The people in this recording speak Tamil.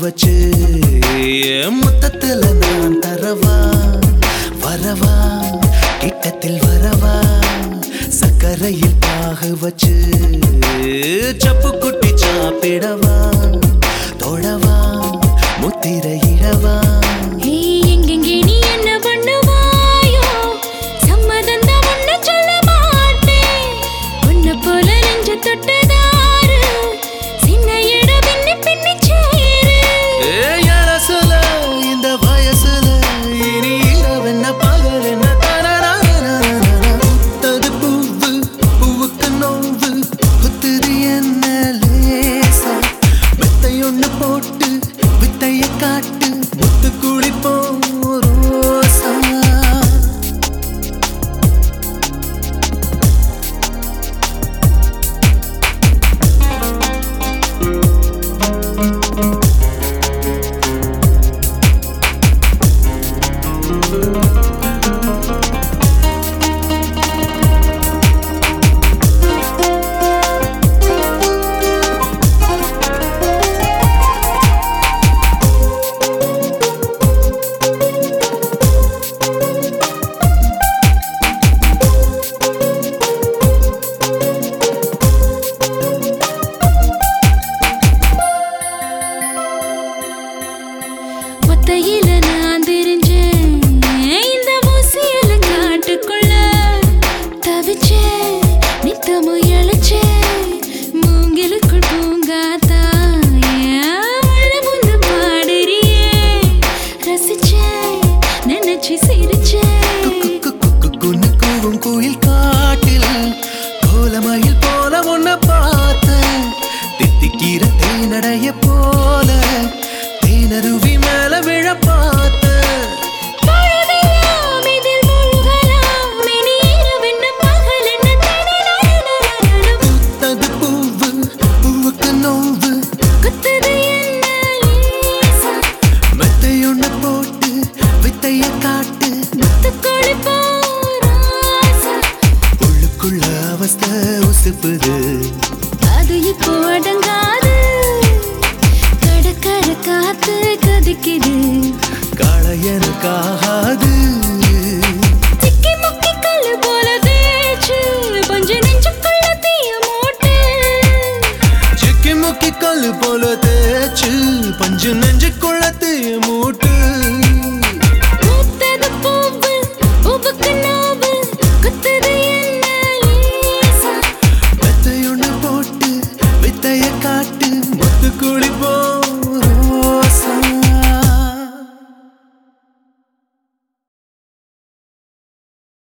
வச்சு என் முத்தத்துல நான் தரவா வரவா கிட்டத்தில் வரவா சக்கரையில் பாக வச்சு சப்பு குட்டி சாப்பிடவா தொடவா முத்திரையிடவா ஏய், எங்கெங்கே நீ என்ன பண்ணுவாயோ? சம்மதம் தான் உன்னை சொல்ல மாட்டேன். உன்னை போல நெஞ்ச தொட்டதாரு, சின்ன இடம் பின்னி பின்னி சேரு. ஏய், அரசுல, இந்த வயசுல இனி இரவென்ன பகல் என்ன தரராரராரரா. புத்தது பூவு பூவுக்கு நோவு புத்துது என்ன லேசா மெத்தை ஒண்ணு போட்டு வித்தைய காட்டு முத்து குளிப்போம் ரோசா ஒத்தையில நான் தெரிஞ்சேன். இந்த ஊசியில காட்டுக்குள்ள தவிச்சேன். நித்தமும் இளைச்சேன். மூங்கிலுக்குள் பூங்காத்தா. ஏன் உள்ள முந்து பாடுறியே? ரசிச்சேன். நினைச்சு சிரிச்சேன் குக்கு குக்கு குன்னு கூவும் குயில் காட்டில் கோலமயில் போல உன்னை பார்த்தேன் தித்திக்கிற தேனடைய போல தேனருவி மேல விழ பார்த்தேன் பொழுதெல்லாம் இதில் மூழ்கலாம். இனி இரவென்ன பகல் என்ன தடதடதடதட. பூத்தது பூவு பூவுக்கு நோவு குத்துது என்ன லேசா. மெத்தையொன்னு போட்டு வித்தைய காட்டு முத்துக்கொளி போராசா. உள்ளுக்குள்ள அவஸ்தை உசுப்புது அது இப்போ அடங்காது கடற்கரை காத்து கதிக்குது காளையனுக்காகாது சிக்கி முக்கி கல்லு போல தேய்ச்சு பஞ்சு நெஞ்சுக்குள்ள தீய மூட்டு சிக்கி முக்கி கல்லு போல தேய்ச்சு பஞ்சு நெஞ்சுக்குள்ள தீய மூட்டு பூத்தது பூவு பூவுக்கு நோவு குத்துது என்ன லேசா மெத்தையொன்னு போட்டு வித்தைய காட்டு முத்து குளிப்போ